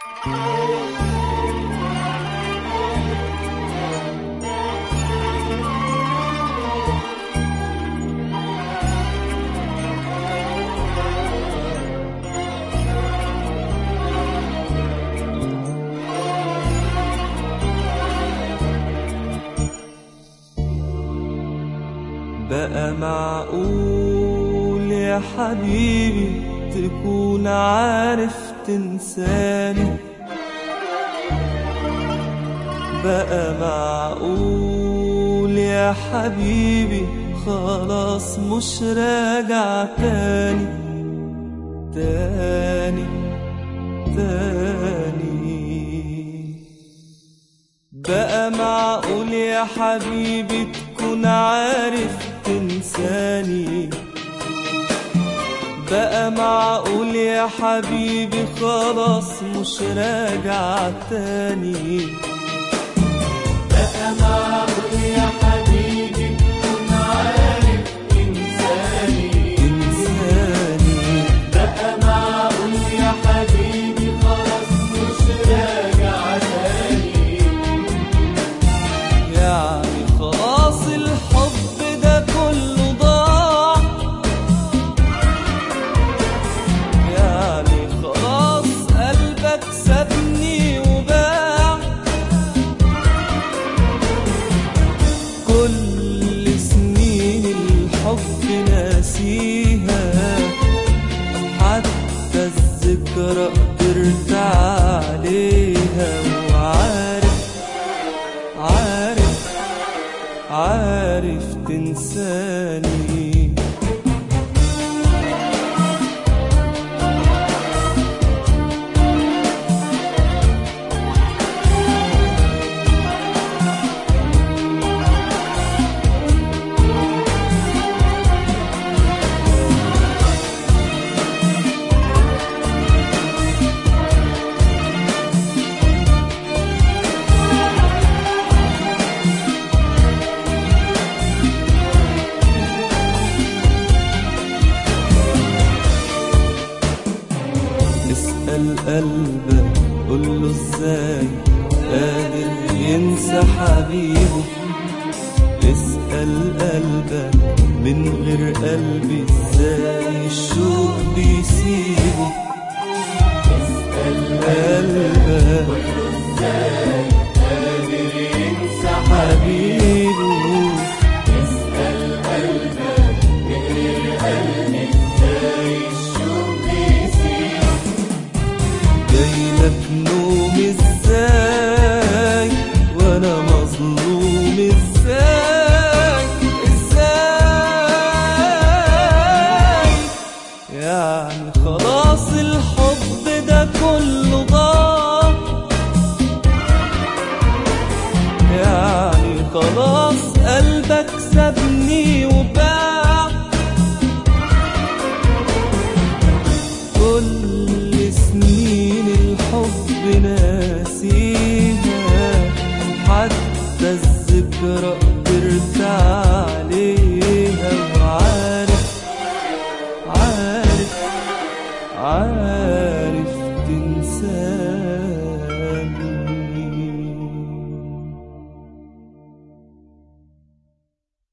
بقى معقول يا حبيبي تكون عارف تنساني بقى معقول يا حبيبي خلاص مش راجع تاني تاني تاني بقى معقول يا حبيبي تكون عارف تنساني بقى معقول يا حبيبي خلاص مش راجع تاني بقى معقول يا حبيبي تكون عارف إنساني تنساني بقى معقول يا حبيبي خلاص مش راجع تاني يعني خلاص الحب ده كله ضاع يعني خلاص قلبك سابني وباع كل سنين الحب ناسيها حتى الذكرى قدرت عليها وعارف عارف عارف تنساني اسأل قلبك قوله ازاي قادر ينسى حبيبه اسأل قلبك من غير قلبي ازاي الشوق بيسيبه اسأل قلبك قادر ينسى حبيبه اسأل قلبك غير قلبي ازاي الشوق بيسيب جايلك نوم ازاي وانا مظلوم ازاي ازاي يعني خلاص الحب ده كله